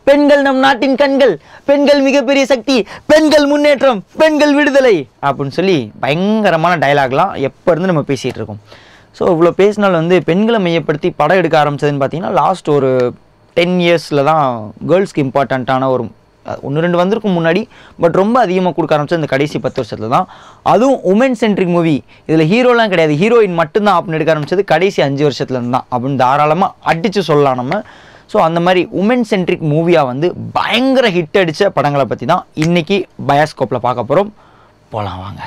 பெண்கள் நம் நாட்டின் கண்கள் பெண்கள் மிகப்பெரிய சக்தி பெண்கள் முன்னேற்றம் பெண்கள் விடுதலை அப்படின்னு சொல்லி பயங்கரமான டயலாக்லாம் எப்போ இருந்து நம்ம பேசிகிட்டு இருக்கோம் ஸோ இவ்வளோ பேசினாலும் வந்து பெண்களை மையப்படுத்தி படம் எடுக்க ஆரம்பிச்சதுன்னு பார்த்தீங்கன்னா லாஸ்ட் ஒரு டென் இயர்ஸில் தான் கேர்ள்ஸ்க்கு இம்பார்ட்டண்ட்டான ஒரு ஒன்று ரெண்டு வந்திருக்கும் முன்னாடி பட் ரொம்ப அதிகமாக கொடுக்க ஆரம்பிச்சது இந்த கடைசி பத்து வருஷத்துல தான் அதுவும் உமன் சென்ட்ரிக் மூவி இதில் ஹீரோலாம் கிடையாது ஹீரோயின் மட்டும்தான் அப்படின்னு எடுக்க ஆரம்பிச்சது கடைசி அஞ்சு வருஷத்துலேருந்து தான் அப்படின்னு தாராளமாக அடித்து சொல்லலாம் நம்ம ஸோ அந்த மாதிரி உமன் சென்ட்ரிக் மூவியாக வந்து பயங்கர ஹிட் அடித்த படங்களை பற்றி தான் இன்றைக்கி பயாஸ்கோப்பில் பார்க்க போகிறோம் போகலாம் வாங்க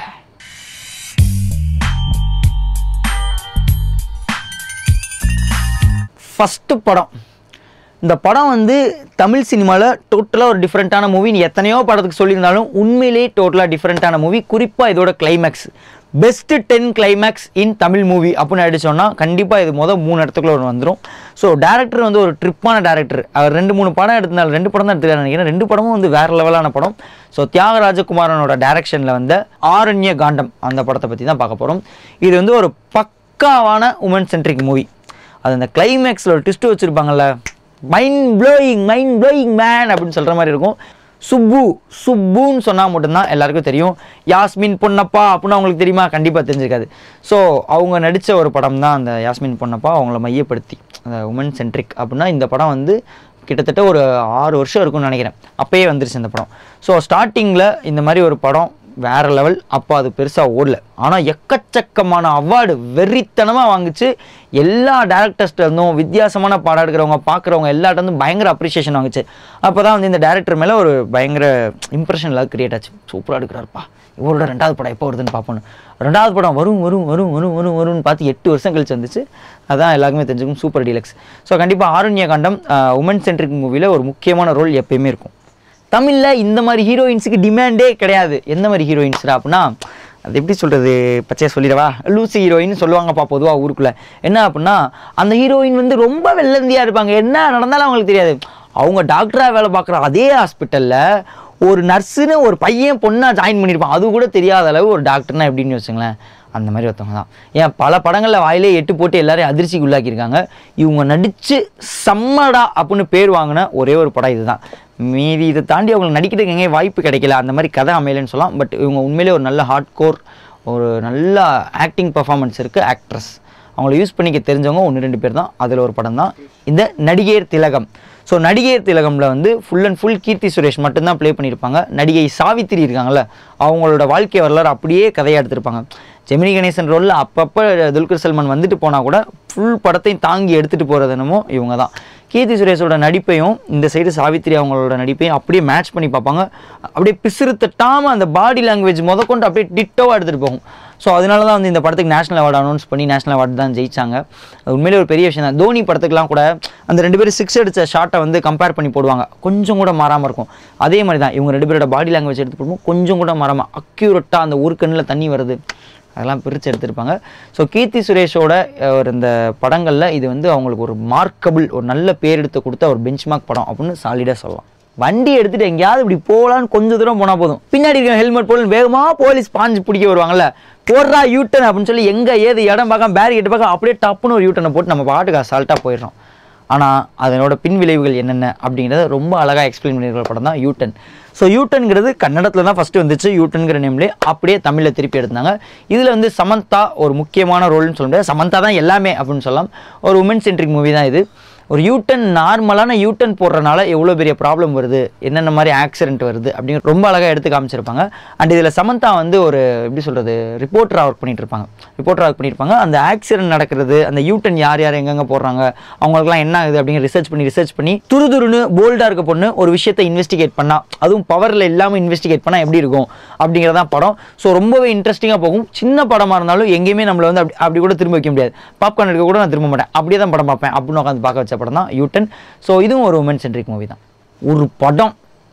ஃபஸ்ட்டு படம் இந்த படம் வந்து தமிழ் சினிமாவில் டோட்டலாக ஒரு டிஃப்ரெண்ட்டான மூவி நீ எத்தனையோ படத்துக்கு சொல்லியிருந்தாலும் உண்மையிலேயே டோட்டலாக டிஃப்ரெண்ட்டான மூவி குறிப்பாக இதோட climax best ten climax in Tamil movie அப்படின்னு அடிச்சோன்னா கண்டிப்பாக இது மொதல் மூணு இடத்துக்குள்ள ஒன்று வந்துடும் ஸோ டேரக்டர் வந்து ஒரு ட்ரிப்பான டேரக்டர் அவர் ரெண்டு மூணு படம் எடுத்திருந்தாலும் ரெண்டு படம் தான் எடுத்துக்காரு நினைக்கிறேன் ரெண்டு படமும் வந்து வேறு லெவலான படம் ஸோ தியாகராஜகுமாரனோட டைரக்ஷனில் வந்த ஆரண்ய காண்டம் அந்த படத்தை பற்றி தான் பார்க்க போகிறோம் இது வந்து ஒரு பக்காவான உமன் சென்ட்ரிக் மூவி அது அந்த கிளைமேக்ஸில் ஒரு ட்விஸ்ட் வச்சுருப்பாங்கல்ல mind blowing mind blowing man அப்படின்னு சொல்கிற மாதிரி இருக்கும் சுப்பு சுப்புன்னு சொன்னால் மட்டும்தான் எல்லாருக்கும் தெரியும் யாஸ்மின் பொன்னப்பா அப்படின்னு அவங்களுக்கு தெரியுமா கண்டிப்பாக தெரிஞ்சிருக்காது ஸோ அவங்க நடித்த ஒரு படம் தான் அந்த யாஸ்மின் பொன்னப்பா அவங்கள மையப்படுத்தி அந்த உமன் சென்ட்ரிக் அப்படின்னா இந்த படம் வந்து கிட்டத்தட்ட ஒரு ஆறு வருஷம் இருக்கும்னு நினைக்கிறேன் அப்பயே வந்துருச்சு இந்த படம் ஸோ ஸ்டார்டிங்கில் இந்த மாதிரி ஒரு படம் வேற லெவல் அப்போ அது பெருசாக ஓடல ஆனால் எக்கச்சக்கமான அவார்டு வெறித்தனமாக வாங்குச்சு எல்லா டேரக்டர்ஸ்ட்ட இருந்தும் வித்தியாசமான பாடம் எடுக்கிறவங்க பார்க்குறவங்க எல்லார்ட்ட இருந்தும் பயங்கர அப்ரிசியேஷன் வாங்குச்சு அப்போ தான் வந்து இந்த டேரக்டர் மேலே ஒரு பயங்கர இம்ப்ரெஷன் எல்லாம் கிரியேட் ஆச்சு சூப்பராக எடுக்கிறாருப்பா இவரோட ரெண்டாவது படம் எப்போ வருதுன்னு பார்ப்போம் ரெண்டாவது படம் வரும் வரும் வரும் வரும் வரும் வரும்னு பார்த்து எட்டு வருஷம் கழிச்சு வந்துச்சு அதான் எல்லாருக்குமே தெரிஞ்சுக்கும் சூப்பர் டீலக்ஸ் ஸோ கண்டிப்பாக ஆரண்ய காண்டம் உமன் சென்ட்ரிக் மூவியில் ஒரு முக்கியமான ரோல் எப்பயுமே இருக்கும் தமிழில் இந்த மாதிரி ஹீரோயின்ஸுக்கு டிமாண்டே கிடையாது எந்த மாதிரி ஹீரோயின்ஸ்ரா அப்படின்னா அது எப்படி சொல்கிறது பச்சையாக சொல்லிடவா லூசி ஹீரோயின் சொல்லுவாங்கப்பா பொதுவாக ஊருக்குள்ளே என்ன அப்படின்னா அந்த ஹீரோயின் வந்து ரொம்ப வெள்ளந்தியாக இருப்பாங்க என்ன நடந்தாலும் அவங்களுக்கு தெரியாது அவங்க டாக்டராக வேலை பார்க்குற அதே ஹாஸ்பிட்டலில் ஒரு நர்ஸுன்னு ஒரு பையன் பொண்ணாக ஜாயின் பண்ணியிருப்பான் அது கூட தெரியாத அளவு ஒரு டாக்டர்னா எப்படின்னு வச்சுங்களேன் அந்த மாதிரி ஒருத்தவங்க தான் ஏன் பல படங்களில் வாயிலே எட்டு போட்டு எல்லாரையும் அதிர்ச்சிக்கு உள்ளாக்கியிருக்காங்க இவங்க நடித்து செம்மடா அப்படின்னு பேர் வாங்கின ஒரே ஒரு படம் இதுதான் மீதி இதை தாண்டி அவங்களுக்கு நடிக்கிறதுக்கு எங்கேயும் வாய்ப்பு கிடைக்கல அந்த மாதிரி கதை அமையலைன்னு சொல்லலாம் பட் இவங்க உண்மையிலே ஒரு நல்ல ஹார்ட் கோர் ஒரு நல்ல ஆக்டிங் பர்ஃபார்மன்ஸ் இருக்குது ஆக்ட்ரஸ் அவங்கள யூஸ் பண்ணிக்க தெரிஞ்சவங்க ஒன்று ரெண்டு பேர் தான் அதில் ஒரு படம் தான் இந்த நடிகையர் திலகம் ஸோ நடிகையர் திலகமில் வந்து full and full Keerthy Suresh மட்டும்தான் ப்ளே பண்ணியிருப்பாங்க நடிகை சாவித்திரி இருக்காங்கல்ல அவங்களோட வாழ்க்கை வரலாறு அப்படியே கதையாக எடுத்திருப்பாங்க ஜெமினி கணேசன் ரோலில் அப்பப்போ துல்கர் சல்மான் வந்துட்டு போனால் கூட ஃபுல் படத்தையும் தாங்கி எடுத்துகிட்டு போகிறது என்னமோ இவங்க தான் கீர்த்தி சுரேஷோட நடிப்பையும் இந்த சைடு சாவித்திரி அவங்களோட நடிப்பையும் அப்படியே மேட்ச் பண்ணி பார்ப்பாங்க அப்படியே பிசுறு தட்டாமல் அந்த பாடி லாங்குவேஜ் முதற்கொண்டு அப்படியே டிட்டோவாக எடுத்துகிட்டு போகும் ஸோ அதனால தான் வந்து இந்த படத்துக்கு நேஷனல் அவார்டு அனௌன்ஸ் பண்ணி நேஷனல் அவார்டு தான் ஜெயிச்சாங்க அது உண்மையிலே ஒரு பெரிய விஷயம் தான் தோனி படத்துக்குலாம் கூட அந்த ரெண்டு பேரும் சிக்ஸ் அடித்த ஷாட்டை வந்து கம்பேர் பண்ணி போடுவாங்க கொஞ்சம் கூட மாறாமல் இருக்கும் அதே மாதிரி தான் இவங்க ரெண்டு பேரோட பாடி லாங்குவேஜ் எடுத்து போடும்போது கொஞ்சம் கூட மாறாமல் அக்யூரட்டாக அந்த ஒரு கண்ணில் தண்ணி வருது அதெல்லாம் பிரித்து எடுத்திருப்பாங்க ஸோ கீர்த்தி சுரேஷோட அஹ், ஒரு இந்த படங்களில் இது வந்து அவங்களுக்கு ஒரு மார்க்கபிள் ஒரு நல்ல பேர் எடுத்து கொடுத்த ஒரு பெஞ்ச்மார்க் படம் அப்படின்னு சாலிடாக சொல்லலாம் வண்டி எடுத்துட்டு எங்கேயாவது இப்படி போகலான்னு கொஞ்சம் தூரம் போனால் போதும் பின்னாடி இருக்க ஹெல்மெட் போடணும் வேகமாக போலீஸ் பாஞ்சு பிடிக்க வருவாங்கல்ல போடுறா யூட்டன் அப்படின்னு சொல்லி எங்கே ஏது இடம் பார்க்க பேரிகேட் பார்க்க அப்படியே டப்புன்னு ஒரு யூட்டனை போட்டு நம்ம பாட்டுக்கு அசால்ட்டாக போயிடுறோம் ஆனால் அதனோட பின் விளைவுகள் என்னென்ன அப்படிங்கிறத ரொம்ப அழகாக எக்ஸ்பிளைன் பண்ணியிருக்கிற படம் தான் யூட்டன் ஸோ யூட்டன்கிறது கன்னடத்தில் தான் ஃபஸ்ட்டு வந்துச்சு யூட்டன்கிற நேம்லேயே அப்படியே தமிழில் திருப்பி எடுத்தாங்க இதில் வந்து சமந்தா ஒரு முக்கியமான ரோல்னு சொல்ல முடியாது சமந்தா தான் எல்லாமே அப்படின்னு சொல்லலாம் ஒரு உமன் சென்ட்ரிக் மூவி தான் இது ஒரு யூட்டன் நார்மலான யூட்டன் போடுறனால எவ்வளோ பெரிய ப்ராப்ளம் வருது என்னென்ன மாதிரி ஆக்சிடென்ட் வருது அப்படிங்கிற ரொம்ப அழகாக எடுத்து காமிச்சிருப்பாங்க அண்ட் இதில் சமந்தா வந்து ஒரு எப்படி சொல்கிறது ரிப்போர்ட்டராக ஒர்க் பண்ணிட்டு இருப்பாங்க ரிப்போர்ட்டராக ஒர்க் பண்ணியிருப்பாங்க அந்த ஆக்சிடென்ட் நடக்கிறது அந்த யூட்டன் யார் யார் எங்கெங்கே போடுறாங்க அவங்களுக்குலாம் என்ன ஆகுது அப்படிங்கிற ரிசர்ச் பண்ணி ரிசர்ச் பண்ணி துருதுருன்னு போல்டாக இருக்க பொண்ணு ஒரு விஷயத்தை இன்வெஸ்டிகேட் பண்ணா அதுவும் பவரில் இல்லாமல் இன்வெஸ்டிகேட் பண்ணால் எப்படி இருக்கும் அப்படிங்கிறதான் படம் ஸோ ரொம்பவே இன்ட்ரெஸ்டிங்காக போகும் சின்ன படமாக இருந்தாலும் எங்கேயுமே நம்மளை வந்து அப்படி அப்படி கூட திரும்ப வைக்க முடியாது பாப்கார்ன் எடுக்க கூட நான் திரும்ப மாட்டேன் அப்படியே தான் படம் பார்ப்பேன் அப்படின்னு உட்காந்து பார்க்க வச்ச படம் தான் யூட்டன் ஸோ இதுவும் ஒரு உமன் சென்ட்ரிக் மூவி தான் ஒரு படம்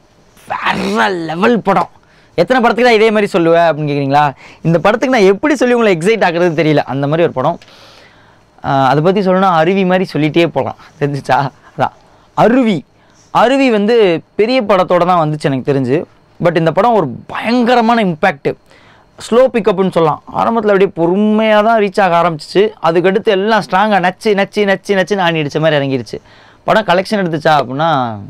வேற லெவல் படம் எத்தனை படத்துக்கு தான் இதே மாதிரி சொல்லுவேன் அப்படின்னு கேட்குறீங்களா இந்த படத்துக்கு நான் எப்படி சொல்லி உங்களை எக்ஸைட் ஆக்குறது தெரியல அந்த மாதிரி ஒரு படம் ஆஹ் அதை பற்றி சொல்லணும்னா அருவி மாதிரி சொல்லிகிட்டே போகலாம் தெரிஞ்சுச்சா அதான் அருவி அருவி வந்து பெரிய படத்தோட தான் வந்துச்சு எனக்கு தெரிஞ்சு பட் இந்த படம் ஒரு பயங்கரமான இம்பேக்ட் ஸ்லோ பிக்கப்னு சொல்லலாம் ஆரம்பத்தில் அப்படியே பொறுமையாக தான் ரீச் ஆக ஆரம்பிச்சிச்சு அதுக்கடுத்து எல்லாம் ஸ்ட்ராங்காக நச்சு நச்சு நச்சு நச்சு நான் அடிச்ச மாதிரி இறங்கிருச்சு படம் கலெக்ஷன் எடுத்துச்சா அப்படின்னா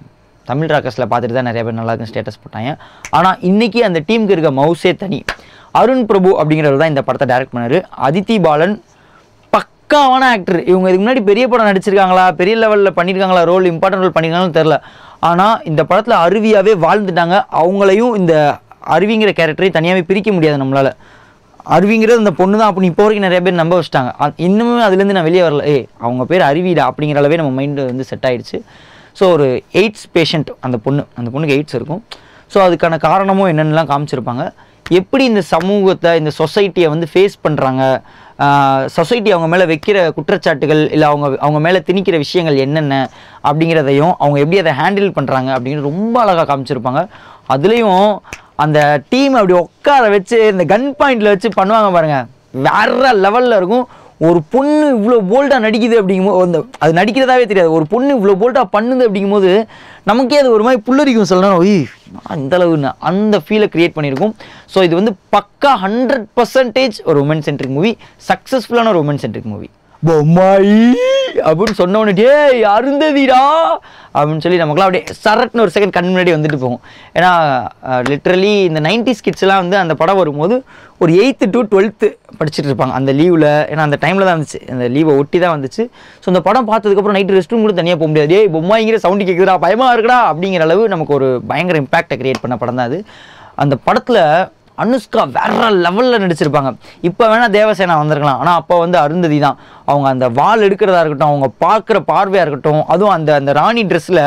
தமிழ் ராக்கர்ஸில் பார்த்துட்டு தான் நிறைய பேர் நல்லா இருக்குன்னு ஸ்டேட்டஸ் போட்டாங்க ஆனால் இன்றைக்கி அந்த டீமுக்கு இருக்க மவுஸே தனி அருண் பிரபு அப்படிங்கிறவர் தான் இந்த படத்தை டைரக்ட் பண்ணாரு அதித்தி பாலன் பக்காவான ஆக்டர் இவங்க இதுக்கு முன்னாடி பெரிய படம் நடிச்சிருக்காங்களா பெரிய லெவலில் பண்ணியிருக்காங்களா ரோல் இம்பார்ட்டன்ட் ரோல் பண்ணியிருக்காங்கன்னு தெரில ஆனால் இந்த படத்தில் அருவியாகவே வாழ்ந்துட்டாங்க அவங்களையும் இந்த அருவிங்கிற கேரக்டரையும் தனியாகவே பிரிக்க முடியாது நம்மளால் அருவிங்கிறது அந்த பொண்ணு தான் அப்படின்னு இப்போ வரைக்கும் நிறைய பேர் நம்ப வச்சிட்டாங்க அ- இன்னுமே அதுலேருந்து நான் வெளியே வரல ஏய் அவங்க பேர் அருவிடா அப்படிங்கிற அளவே நம்ம மைண்டு வந்து செட் ஆயிடுச்சு ஸோ ஒரு எய்ட்ஸ் பேஷண்ட் அந்த பொண்ணு அந்த பொண்ணுக்கு எய்ட்ஸ் இருக்கும் ஸோ அதுக்கான காரணமும் என்னென்னலாம் காமிச்சிருப்பாங்க எப்படி இந்த சமூகத்தை இந்த சொசைட்டியை வந்து ஃபேஸ் பண்ணுறாங்க சொசைட்டி அவங்க மேலே வைக்கிற குற்றச்சாட்டுகள் இல்லை அவங்க அவங்க மேலே திணிக்கிற விஷயங்கள் என்னென்ன அப்படிங்கிறதையும் அவங்க எப்படி அதை ஹேண்டில் பண்ணுறாங்க அப்படிங்கிறது ரொம்ப அழகாக காமிச்சிருப்பாங்க அதுலேயும் அந்த டீம் அப்படி உட்கார வச்சு இந்த கன் பாயிண்டில் வச்சு பண்ணுவாங்க பாருங்க வேற லெவலில் இருக்கும் ஒரு பொண்ணு இவ்வளோ போல்டாக நடிக்குது அப்படிங்கும்போது அந்த அது நடிக்கிறதாவே தெரியாது ஒரு பொண்ணு இவ்வளோ போல்டாக பண்ணுது அப்படிங்கும்போது நமக்கே அது ஒரு மாதிரி புல்லரிக்கும் சொல்லணும் ஒய் இந்த அளவுன்னு அந்த ஃபீலை கிரியேட் பண்ணியிருக்கும் ஸோ இது வந்து பக்கா ஹண்ட்ரட் பர்சன்டேஜ் ஒரு உமன் சென்ட்ரிக் மூவி சக்ஸஸ்ஃபுல்லான ஒரு உமன் சென்ட்ரிக் மூவி பொம்மாயி அப்படின்னு சொன்ன உடனே டேய் அருந்ததிடா அப்படின்னு சொல்லி நமக்குலாம் அப்படியே சரட்னு ஒரு செகண்ட் கண் முன்னாடி வந்துட்டு போகும் ஏன்னா லிட்ரலி இந்த நைன்டி ஸ்கிட்ஸ்லாம் வந்து அந்த படம் வரும்போது ஒரு எயித்து டு டுவெல்த்து படிச்சுட்டு இருப்பாங்க அந்த லீவில் ஏன்னா அந்த டைமில் தான் வந்துச்சு அந்த லீவை ஒட்டி தான் வந்துச்சு ஸோ அந்த படம் பார்த்ததுக்கப்புறம் நைட்டு ரெஸ்ட் ரூம் கூட தனியாக போக முடியாது ஏய் பொம்மாய்ங்கிற சவுண்டு கேட்குதுடா பயமாக இருக்குடா அப்படிங்கிற அளவு நமக்கு ஒரு பயங்கர இம்பாக்டை கிரியேட் பண்ண படம் தான் அது அந்த படத்தில் அனுஷ்கா வேற லெவலில் நடிச்சிருப்பாங்க இப்போ வேணால் தேவசேனா வந்திருக்கலாம் ஆனால் அப்போ வந்து அருந்ததி தான் அவங்க அந்த வால் எடுக்கிறதா இருக்கட்டும் அவங்க பார்க்குற பார்வையாக இருக்கட்டும் அதுவும் அந்த அந்த ராணி ட்ரெஸ்ஸில்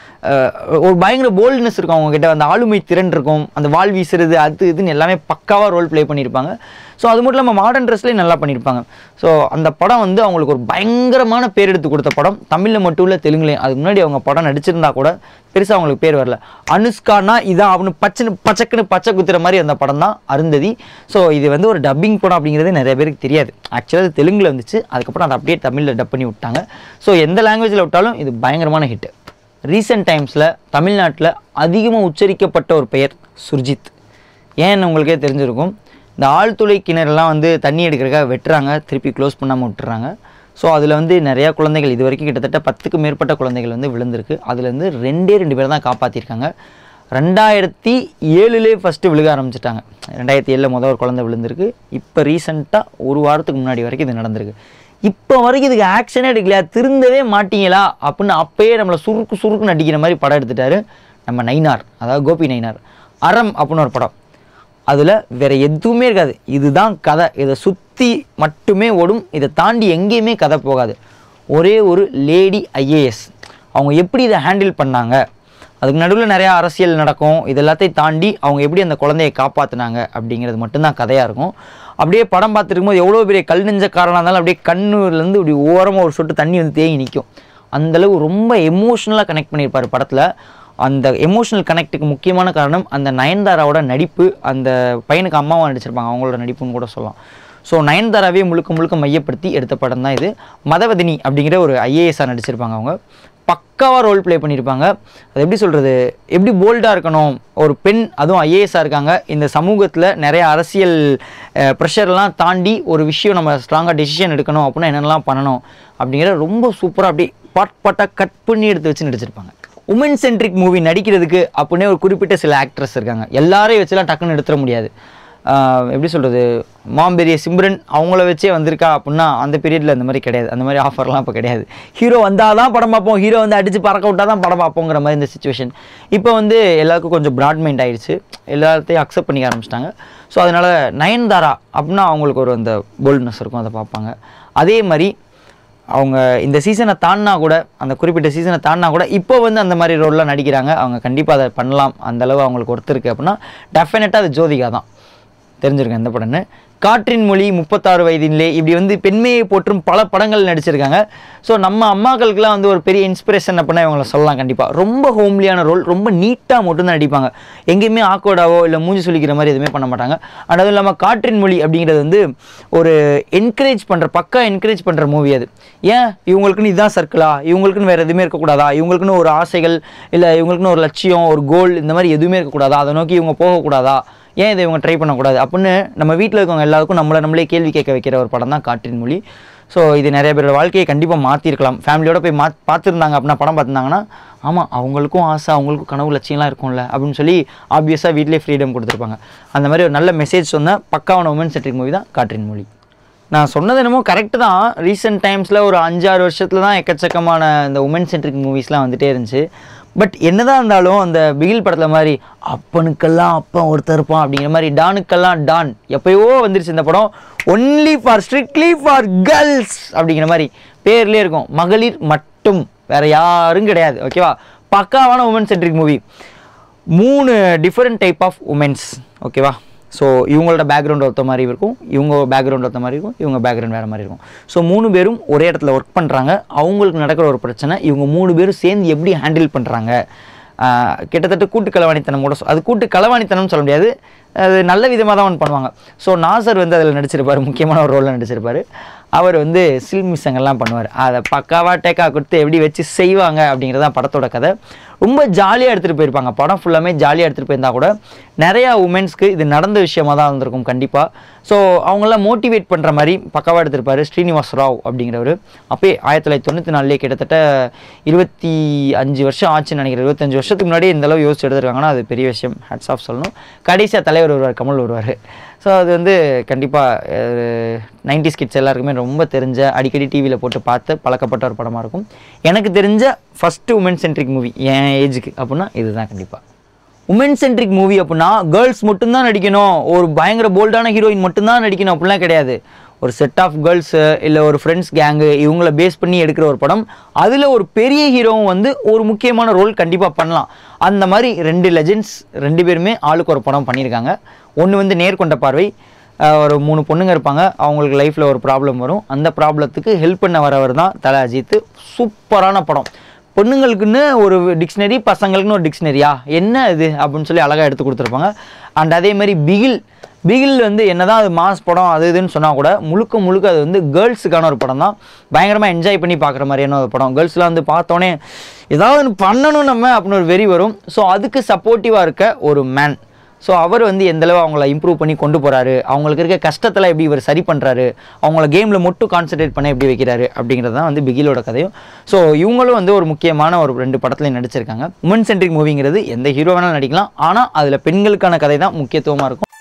ஒரு பயங்கர போல்ட்னஸ் இருக்கும் அவங்க கிட்ட அந்த ஆளுமை திறன் இருக்கும் அந்த வால் வீசுறது அது இதுன்னு எல்லாமே பக்காவாக ரோல் ப்ளே பண்ணியிருப்பாங்க ஸோ அது மட்டும் இல்லாமல் மாடர்ன் ட்ரெஸ்லேயும் நல்லா பண்ணியிருப்பாங்க ஸோ அந்த படம் வந்து அவங்களுக்கு ஒரு பயங்கரமான பேர் எடுத்து கொடுத்த படம் தமிழில் மட்டும் இல்லை தெலுங்குலையும் அதுக்கு முன்னாடி அவங்க படம் நடிச்சிருந்தா கூட பெருசாக அவங்களுக்கு பேர் வரல அனுஷ்கானா இதான் அவனு பச்சைன்னு பச்சைக்குன்னு பச்சை குத்துற மாதிரி அந்த படம் தான் அருந்ததி ஸோ இது வந்து ஒரு டப்பிங் படம் அப்படிங்கிறது நிறைய பேருக்கு தெரியாது ஆக்சுவலாக அது தெலுங்கில் வந்துச்சு அதுக்கப்புறம் அதை அப்படியே தமிழில் டப் பண்ணி விட்டாங்க ஸோ எந்த லாங்குவேஜில் விட்டாலும் இது பயங்கரமான ஹிட் ரீசெண்ட் டைம்ஸில் தமிழ்நாட்டில் அதிகமாக உச்சரிக்கப்பட்ட ஒரு பெயர் சுர்ஜித் ஏன்னு உங்களுக்கே தெரிஞ்சிருக்கும் இந்த ஆழ்துளை கிணறுலாம் வந்து தண்ணி எடுக்கிறதுக்காக வெட்டுறாங்க திருப்பி க்ளோஸ் பண்ணாமல் விட்டுறாங்க ஸோ அதில் வந்து நிறையா குழந்தைகள் இது வரைக்கும் கிட்டத்தட்ட பத்துக்கு மேற்பட்ட குழந்தைகள் வந்து விழுந்திருக்கு அதுலேருந்து ரெண்டே ரெண்டு பேர் தான் காப்பாற்றிருக்காங்க ரெண்டாயிரத்தி ஏழுலேயே ஃபஸ்ட்டு விழுக ஆரம்பிச்சிட்டாங்க ரெண்டாயிரத்தி ஏழில் முதல் ஒரு குழந்தை விழுந்திருக்கு இப்போ ரீசெண்டாக ஒரு வாரத்துக்கு முன்னாடி வரைக்கும் இது நடந்திருக்கு இப்போ வரைக்கும் இதுக்கு ஆக்ஷனே எடுக்கலையா திருந்தவே மாட்டீங்களா அப்படின்னு அப்பயே நம்மளை சுருக்கு சுருக்கு நடிக்கிற மாதிரி படம் எடுத்துட்டாரு நம்ம நைனார் அதாவது கோபி நைனார் அறம் அப்படின்னு ஒரு படம் அதில் வேற எதுவுமே இருக்காது இதுதான் கதை இதை சுற்றி மட்டுமே ஓடும் இதை தாண்டி எங்கேயுமே கதை போகாது ஒரே ஒரு லேடி ஐஏஎஸ் அவங்க எப்படி இதை ஹேண்டில் பண்ணாங்க அதுக்கு நடுவில் நிறையா அரசியல் நடக்கும் இது எல்லாத்தையும் தாண்டி அவங்க எப்படி அந்த குழந்தையை காப்பாற்றினாங்க அப்படிங்கிறது மட்டும்தான் கதையாக இருக்கும் அப்படியே படம் பார்த்துருக்கும் போது எவ்வளோ பெரிய கல் நெஞ்சக்காரனாக இருந்தாலும் அப்படியே கண்ணுலேருந்து இப்படி ஓரமாக ஒரு சொட்டு தண்ணி வந்து தேங்கி நிற்கும் அந்தளவு ரொம்ப எமோஷ்னலாக கனெக்ட் பண்ணியிருப்பார் படத்தில் அந்த எமோஷனல் கனெக்ட்டுக்கு முக்கியமான காரணம் அந்த நயன்தாராவோட நடிப்பு அந்த பையனுக்கு அம்மாவாக நடிச்சிருப்பாங்க அவங்களோட நடிப்புன்னு கூட சொல்லலாம் ஸோ நயன்தாராவே முழுக்க முழுக்க மையப்படுத்தி எடுத்த படம் தான் இது மதவதினி அப்படிங்கிற ஒரு ஐஏஎஸ்ஆர் நடிச்சிருப்பாங்க அவங்க பக்காவாக ரோல் ப்ளே பண்ணியிருப்பாங்க அது எப்படி சொல்கிறது எப்படி போல்டாக இருக்கணும் ஒரு பெண் அதுவும் ஐஏஎஸ்ஸாக இருக்காங்க இந்த சமூகத்தில் நிறைய அரசியல் ப்ரெஷர்லாம் தாண்டி ஒரு விஷயம் நம்ம ஸ்ட்ராங்காக டெசிஷன் எடுக்கணும் அப்படின்னா என்னென்னலாம் பண்ணணும் அப்படிங்கிற ரொம்ப சூப்பராக அப்படி பாட் பாட்டாக கட் பண்ணி எடுத்து வச்சு நடிச்சிருப்பாங்க உமன் சென்ட்ரிக் மூவி நடிக்கிறதுக்கு அப்படின்னே ஒரு குறிப்பிட்ட சில ஆக்ட்ரஸ் இருக்காங்க எல்லாரையும் வச்சுலாம் டக்குன்னு எடுத்துட முடியாது ஆஹ் எப்படி சொல்கிறது மாம்பெரிய சிம்ரன் அவங்கள வச்சே வந்திருக்கா அப்படின்னா அந்த பீரியடில் அந்த மாதிரி கிடையாது அந்த மாதிரி ஆஃபர்லாம் இப்போ கிடையாது ஹீரோ வந்தால் தான் படம் பார்ப்போம் ஹீரோ வந்து அடித்து பறக்க விட்டா தான் படம் பார்ப்போங்கிற மாதிரி இந்த சுச்சுவேஷன் இப்போ வந்து எல்லாருக்கும் கொஞ்சம் ப்ராட் மைண்ட் ஆயிடுச்சு எல்லாத்தையும் அக்செப்ட் பண்ணிக்க ஆரம்பிச்சிட்டாங்க ஸோ அதனால் நயன்தாரா அப்படின்னா அவங்களுக்கு ஒரு அந்த போல்ட்னஸ் இருக்கும் அதை பார்ப்பாங்க அதே மாதிரி அவங்க இந்த சீசனை தாண்டினா கூட அந்த குறிப்பிட்ட சீசனை தாண்டினா கூட இப்போ வந்து அந்த மாதிரி ரோல்லாம் நடிக்கிறாங்க அவங்க கண்டிப்பாக அதை பண்ணலாம் அந்த அளவு அவங்களுக்கு ஒருத்தருக்கு அப்படின்னா டெஃபினட்டாக அது ஜோதிகா தான் தெரிஞ்சிருக்கேன் எந்த படம்னு காற்றின் மொழி முப்பத்தாறு வயதினிலே இப்படி வந்து பெண்மையை போற்றும் பல படங்கள் நடிச்சிருக்காங்க ஸோ நம்ம அம்மாக்களுக்குலாம் வந்து ஒரு பெரிய இன்ஸ்பிரேஷன் அப்படின்னா இவங்கள சொல்லலாம் கண்டிப்பாக ரொம்ப ஹோம்லியான ரோல் ரொம்ப நீட்டாக மட்டும்தான் நடிப்பாங்க எங்கேயுமே ஆக்வர்டாவோ இல்லை மூஞ்சி சொல்லிக்கிற மாதிரி எதுவுமே பண்ண மாட்டாங்க and அதுவும் இல்லாமல் காற்றின் மொழி அப்படிங்கிறது வந்து ஒரு என்கரேஜ் பண்ணுற பக்கா என்கரேஜ் பண்ணுற மூவி அது ஏன் இவங்களுக்குன்னு இதுதான் சர்க்கிளா இவங்களுக்குன்னு வேறு எதுவுமே இருக்கக்கூடாதா இவங்களுக்குன்னு ஒரு ஆசைகள் இல்லை இவங்களுக்குன்னு ஒரு லட்சியம் ஒரு கோல் இந்த மாதிரி எதுவுமே இருக்கக்கூடாதா அதை நோக்கி இவங்க போகக்கூடாதா ஏன் இதை இவங்க ட்ரை பண்ணக்கூடாது அப்படின்னு நம்ம வீட்டில் இருக்கவங்க எல்லாருக்கும் நம்மளை நம்மளே கேள்வி கேட்க வைக்கிற ஒரு படம் தான் காற்றின் மொழி ஸோ இது நிறைய பேரோட வாழ்க்கையை கண்டிப்பாக மாற்றிருக்கலாம் ஃபேமிலியோட போய் மா பார்த்துருந்தாங்க அப்படின்னா படம் பார்த்துருந்தாங்கன்னா ஆமாம் அவங்களுக்கும் ஆசை அவங்களுக்கும் கனவு லட்சியம்லாம் இருக்கும்ல அப்படின்னு சொல்லி ஆப்வியஸாக வீட்டிலே ஃப்ரீடம் கொடுத்துருப்பாங்க அந்த மாதிரி ஒரு நல்ல மெசேஜ் சொன்ன பக்காவான உமன் சென்ட்ரிக் மூவி தான் காற்றின் மொழி நான் சொன்னது என்னமோ கரெக்டு தான் ரீசெண்ட் டைம்ஸில் ஒரு அஞ்சாறு வருஷத்தில் தான் எக்கச்சக்கமான இந்த உமன் சென்ட்ரிக் மூவிஸ்லாம் வந்துட்டே இருந்துச்சு பட் என்னதான் இருந்தாலும் அந்த பிகில் படத்தில் மாதிரி அப்பனுக்கெல்லாம் அப்பன் ஒருத்தர் இருப்பான் அப்படிங்கிற மாதிரி டானுக்கெல்லாம் டான் எப்பயோ வந்துருச்சு இந்த படம் only for strictly for girls அப்படிங்கிற மாதிரி பேர்லேயே இருக்கும் மகளிர் மட்டும் வேற யாரும் கிடையாது ஓகேவா பக்காவான உமன் சென்ட்ரிக் மூவி மூணு டிஃப்ரெண்ட் டைப் ஆஃப் உமன்ஸ் ஓகேவா ஸோ இவங்களோட பேக்ரவுண்ட் ஒருத்த மாதிரி இருக்கும் இவங்க பேக்ரவுண்ட் ஒருத்த மாதிரி இருக்கும் இவங்க பேக்ரவுண்ட் வேறு மாதிரி இருக்கும் ஸோ மூணு பேரும் ஒரே இடத்துல ஒர்க் பண்ணுறாங்க அவங்களுக்கு நடக்கிற ஒரு பிரச்சனை இவங்க மூணு பேரும் சேர்ந்து எப்படி ஹேண்டில் பண்ணுறாங்க கிட்டத்தட்ட கூட்டு களவாணித்தனம் கூட சொ- அது கூட்டு களவாணித்தனம்னு சொல்ல முடியாது அது நல்ல விதமாக தான் ஒன்று பண்ணுவாங்க ஸோ நாசர் வந்து அதில் நடிச்சிருப்பார் முக்கியமான ஒரு ரோலில் நடிச்சிருப்பார் அவர் வந்து சில்மிசங்கள்லாம் பண்ணுவார் அதை பக்காவாக டேக்கா கொடுத்து எப்படி வச்சு செய்வாங்க அப்படிங்கிறது தான் படத்தோட கதை ரொம்ப ஜாலியாக எடுத்துகிட்டு போயிருப்பாங்க படம் ஃபுல்லாமே ஜாலியாக எடுத்துகிட்டு போயிருந்தா கூட நிறையா உமன்ஸ்க்கு இது நடந்த விஷயமா தான் இருந்திருக்கும் கண்டிப்பாக ஸோ அவங்களாம் மோட்டிவேட் பண்ணுற மாதிரி பக்காவாக எடுத்திருப்பாரு ஸ்ரீனிவாஸ் ராவ் அப்படிங்கிறவர் அப்பயே ஆயிரத்தி தொள்ளாயிரத்தி தொண்ணூற்றி நாலுலேயே கிட்டத்தட்ட இருபத்தி அஞ்சு வருஷம் ஆச்சுன்னு நினைக்கிறேன் இருபத்தஞ்சு வருஷத்துக்கு முன்னாடி இந்த அளவு யோசிச்சு எடுத்திருக்காங்கன்னா அது பெரிய விஷயம் ஹேட்ஸ் ஆஃப் சொல்லணும் கடைசியாக தலைவர் வருவார் கமல் வருவார் ஸோ அது வந்து கண்டிப்பாக நைன்டி கிட்ஸ் எல்லாருக்குமே ரொம்ப தெரிஞ்ச அடிக்கடி டிவியில் போட்டு பார்த்து பழக்கப்பட்ட ஒரு படமாக இருக்கும் எனக்கு தெரிஞ்ச ஃபஸ்ட்டு உமன் சென்ட்ரிக் மூவி என் ஏஜுக்கு அப்படின்னா இதுதான் கண்டிப்பாக உமன் சென்ட்ரிக் மூவி அப்படின்னா கேர்ள்ஸ் மட்டும்தான் நடிக்கணும் ஒரு பயங்கர போல்டான ஹீரோயின் மட்டும்தான் நடிக்கணும் அப்படிலாம் கிடையாது ஒரு செட் ஆஃப் கேர்ள்ஸு இல்லை ஒரு ஃப்ரெண்ட்ஸ் கேங்கு இவங்கள பேஸ் பண்ணி எடுக்கிற ஒரு படம் அதில் ஒரு பெரிய ஹீரோவும் வந்து ஒரு முக்கியமான ரோல் கண்டிப்பாக பண்ணலாம் அந்த மாதிரி ரெண்டு லெஜெண்ட்ஸ் ரெண்டு பேருமே ஆளுக்கு ஒரு படம் பண்ணியிருக்காங்க ஒன்று வந்து நேர்கொண்ட பார்வை அஹ் ஒரு மூணு பொண்ணுங்க இருப்பாங்க அவங்களுக்கு லைஃப்பில் ஒரு ப்ராப்ளம் வரும் அந்த ப்ராப்ளத்துக்கு ஹெல்ப் பண்ண வரவர் தான் தல அஜித் சூப்பரான படம் பொண்ணுங்களுக்குன்னு ஒரு டிக்ஷனரி பசங்களுக்குன்னு ஒரு டிக்ஷனரியா என்ன இது அப்படின்னு சொல்லி அழகாக எடுத்து கொடுத்துருப்பாங்க அண்ட் அதே மாதிரி பிகில் பிகில் வந்து என்னதான் அது மாஸ் படம் அது இதுன்னு சொன்னால் கூட முழுக்க முழுக்க அது வந்து கேர்ள்ஸுக்கான ஒரு படம் தான் பயங்கரமாக என்ஜாய் பண்ணி பார்க்குற மாதிரியான ஒரு படம் கேர்ள்ஸ்லாம் வந்து பார்த்தோன்னே ஏதாவது ஒன்று பண்ணணும் நம்ம அப்படின்னு ஒரு வெறி வரும் ஸோ அதுக்கு சப்போர்ட்டிவாக இருக்க ஒரு மேன் ஸோ அவர் வந்து எந்தளவு அவங்கள இம்ப்ரூவ் பண்ணி கொண்டு போகிறாரு அவங்களுக்கு இருக்க கஷ்டத்தில் எப்படி இவர் சரி பண்ணுறாரு அவங்கள கேமில் மட்டும் கான்சென்ட்ரேட் பண்ண எப்படி வைக்கிறாரு அப்படிங்கிறது தான் வந்து பிகிலோட கதையும் ஸோ இவங்களும் வந்து ஒரு முக்கியமான ஒரு ரெண்டு படத்துலையும் நடிச்சிருக்காங்க உமன் சென்ட்ரிக் மூவிங்கிறது எந்த ஹீரோ வேணாலும் நடிக்கலாம் ஆனால் அதில் பெண்களுக்கான கதை தான் முக்கியத்துவமாக இருக்கும்